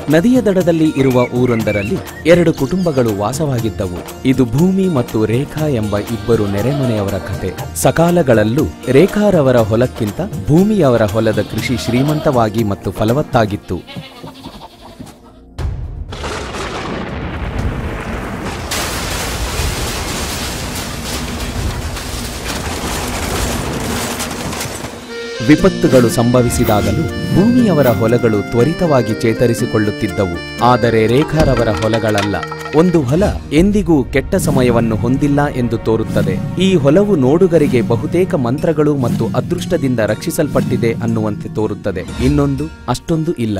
ನದಿಯ ದಡದಲ್ಲಿ ಇರುವ ಊರೊಂದರಲ್ಲಿ ಎರಡು ಕುಟುಂಬಗಳು ವಾಸವಾಗಿದ್ದವು ಇದು ಭೂಮಿ ಮತ್ತು ರೇಖಾ ಎಂಬ ಇಬ್ಬರು ನೆರೆಮನೆಯವರ ಕಥೆ ಸಕಾಲಗಳಲ್ಲೂ ರೇಖಾರವರ ಹೊಲಕ್ಕಿಂತ ಭೂಮಿಯವರ ಹೊಲದ ಕೃಷಿ ಶ್ರೀಮಂತವಾಗಿ ಮತ್ತು ಫಲವತ್ತಾಗಿತ್ತು ವಿಪತ್ತುಗಳು ಸಂಭವಿಸಿದಾಗಲೂ ಭೂಮಿಯವರ ಹೊಲಗಳು ತ್ವರಿತವಾಗಿ ಚೇತರಿಸಿಕೊಳ್ಳುತ್ತಿದ್ದವು ಆದರೆ ರೇಖಾರವರ ಹೊಲಗಳಲ್ಲ ಒಂದು ಹೊಲ ಎಂದಿಗೂ ಕೆಟ್ಟ ಸಮಯವನ್ನು ಹೊಂದಿಲ್ಲ ಎಂದು ತೋರುತ್ತದೆ ಈ ಹೊಲವು ನೋಡುಗರಿಗೆ ಬಹುತೇಕ ಮಂತ್ರಗಳು ಮತ್ತು ಅದೃಷ್ಟದಿಂದ ರಕ್ಷಿಸಲ್ಪಟ್ಟಿದೆ ಅನ್ನುವಂತೆ ತೋರುತ್ತದೆ ಇನ್ನೊಂದು ಅಷ್ಟೊಂದು ಇಲ್ಲ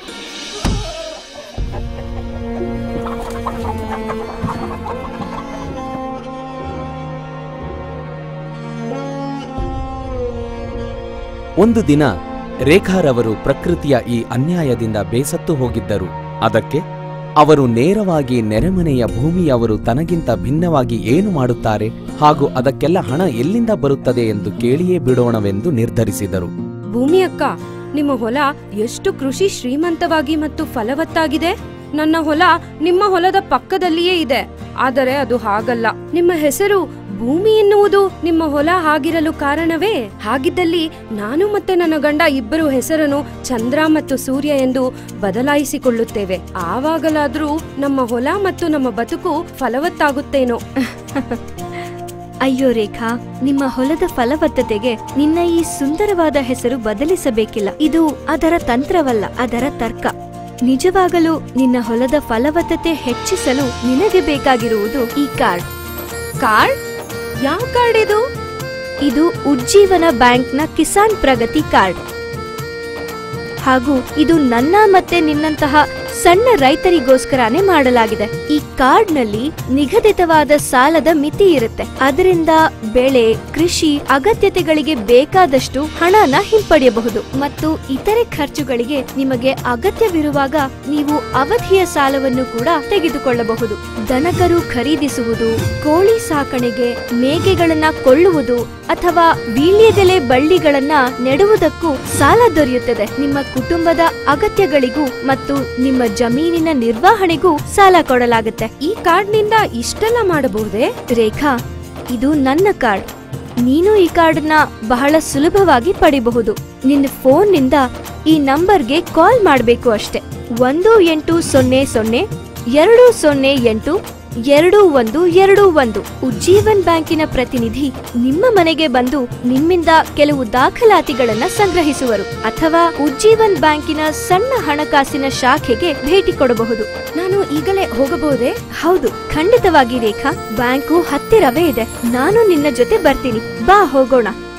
ಒಂದು ದಿನ ರೇಖಾರವರು ಪ್ರಕೃತಿಯ ಈ ಅನ್ಯಾಯದಿಂದ ಬೇಸತ್ತು ಹೋಗಿದ್ದರು ಅದಕ್ಕೆ ಅವರು ನೇರವಾಗಿ ನೆರೆಮನೆಯ ಭೂಮಿಯವರು ತನಗಿಂತ ಭಿನ್ನವಾಗಿ ಏನು ಮಾಡುತ್ತಾರೆ ಹಾಗೂ ಅದಕ್ಕೆಲ್ಲ ಹಣ ಎಲ್ಲಿಂದ ಬರುತ್ತದೆ ಎಂದು ಕೇಳಿಯೇ ಬಿಡೋಣವೆಂದು ನಿರ್ಧರಿಸಿದರು ಭೂಮಿ ಅಕ್ಕ ನಿಮ್ಮ ಹೊಲ ಎಷ್ಟು ಕೃಷಿ ಶ್ರೀಮಂತವಾಗಿ ಮತ್ತು ಫಲವತ್ತಾಗಿದೆ ನನ್ನ ಹೊಲ ನಿಮ್ಮ ಹೊಲದ ಪಕ್ಕದಲ್ಲಿಯೇ ಇದೆ ಆದರೆ ಅದು ಹಾಗಲ್ಲ ನಿಮ್ಮ ಹೆಸರು ಭೂಮಿ ಎನ್ನುವುದು ನಿಮ್ಮ ಹೊಲ ಆಗಿರಲು ಕಾರಣವೇ ಹಾಗಿದ್ದಲ್ಲಿ ನಾನು ಮತ್ತೆ ನನ್ನ ಗಂಡ ಇಬ್ಬರು ಹೆಸರನ್ನು ಚಂದ್ರ ಮತ್ತು ಸೂರ್ಯ ಎಂದು ಬದಲಾಯಿಸಿಕೊಳ್ಳುತ್ತೇವೆ ಆವಾಗಲಾದ್ರೂ ನಮ್ಮ ಹೊಲ ಮತ್ತು ನಮ್ಮ ಬದುಕು ಫಲವತ್ತಾಗುತ್ತೇನೋ ಅಯ್ಯೋ ರೇಖಾ ನಿಮ್ಮ ಹೊಲದ ಫಲವತ್ತತೆಗೆ ನಿನ್ನ ಈ ಸುಂದರವಾದ ಹೆಸರು ಬದಲಿಸಬೇಕಿಲ್ಲ ಇದು ಅದರ ತಂತ್ರವಲ್ಲ ಅದರ ತರ್ಕ ನಿಜವಾಗಲೂ ನಿನ್ನ ಹೊಲದ ಫಲವತ್ತತೆ ಹೆಚ್ಚಿಸಲು ನಿನಗೆ ಬೇಕಾಗಿರುವುದು ಈ ಕಾರ್ಡ್ ಕಾರ್ಡ್ ಯಾವ ಕಾರ್ಡ್ ಇದು ಇದು ಉಜ್ಜೀವನ ಬ್ಯಾಂಕ್ನ ಕಿಸಾನ್ ಪ್ರಗತಿ ಕಾರ್ಡ್ ಹಾಗೂ ಇದು ನನ್ನ ಮತ್ತೆ ನಿನ್ನಂತಹ ಸಣ್ಣ ರೈತರಿಗೋಸ್ಕರನೇ ಮಾಡಲಾಗಿದೆ ಈ ಕಾರ್ಡ್ನಲ್ಲಿ ನಿಗದಿತವಾದ ಸಾಲದ ಮಿತಿ ಇರುತ್ತೆ ಅದರಿಂದ ಬೆಳೆ ಕೃಷಿ ಅಗತ್ಯತೆಗಳಿಗೆ ಬೇಕಾದಷ್ಟು ಹಣನ ಹಿಂಪಡೆಯಬಹುದು ಮತ್ತು ಇತರೆ ಖರ್ಚುಗಳಿಗೆ ನಿಮಗೆ ಅಗತ್ಯವಿರುವಾಗ ನೀವು ಅವಧಿಯ ಸಾಲವನ್ನು ಕೂಡ ತೆಗೆದುಕೊಳ್ಳಬಹುದು ದನಕರು ಖರೀದಿಸುವುದು ಕೋಳಿ ಸಾಕಣೆಗೆ ಮೇಕೆಗಳನ್ನ ಕೊಳ್ಳುವುದು ಅಥವಾ ವೀಳ್ಯದೆಲೆ ಬಳ್ಳಿಗಳನ್ನ ನೆಡುವುದಕ್ಕೂ ಸಾಲ ದೊರೆಯುತ್ತದೆ ನಿಮ್ಮ ಕುಟುಂಬದ ಅಗತ್ಯಗಳಿಗೂ ಮತ್ತು ನಿಮ್ಮ ಜಮೀನಿನ ನಿರ್ವಹಣೆಗೂ ಸಾಲ ಕೊಡಲಾಗುತ್ತೆ ಈ ಕಾರ್ಡ್ನಿಂದ ಇಷ್ಟೆಲ್ಲ ಮಾಡಬಹುದೇ ರೇಖಾ ಇದು ನನ್ನ ಕಾರ್ಡ್ ನೀನು ಈ ಕಾರ್ಡ್ನ ಬಹಳ ಸುಲಭವಾಗಿ ಪಡಿಬಹುದು ನಿನ್ನ ಫೋನ್ನಿಂದ ಈ ನಂಬರ್ಗೆ ಕಾಲ್ ಮಾಡಬೇಕು ಅಷ್ಟೆ ಒಂದು ಎಂಟು ಸೊನ್ನೆ ಸೊನ್ನೆ ಎರಡು ಸೊನ್ನೆ ಎಂಟು ಎರಡು ಒಂದು ಎರಡು ಒಂದು ಉಜ್ಜೀವನ್ ಬ್ಯಾಂಕಿನ ಪ್ರತಿನಿಧಿ ನಿಮ್ಮ ಮನೆಗೆ ಬಂದು ನಿಮ್ಮಿಂದ ಕೆಲವು ದಾಖಲಾತಿಗಳನ್ನ ಸಂಗ್ರಹಿಸುವರು ಅಥವಾ ಉಜ್ಜೀವನ್ ಬ್ಯಾಂಕಿನ ಸಣ್ಣ ಹಣಕಾಸಿನ ಶಾಖೆಗೆ ಭೇಟಿ ಕೊಡಬಹುದು ನಾನು ಈಗಲೇ ಹೋಗಬಹುದೇ ಹೌದು ಖಂಡಿತವಾಗಿ ರೇಖಾ ಬ್ಯಾಂಕು ಹತ್ತಿರವೇ ಇದೆ ನಾನು ನಿನ್ನ ಜೊತೆ ಬರ್ತೀನಿ ಬಾ ಹೋಗೋಣ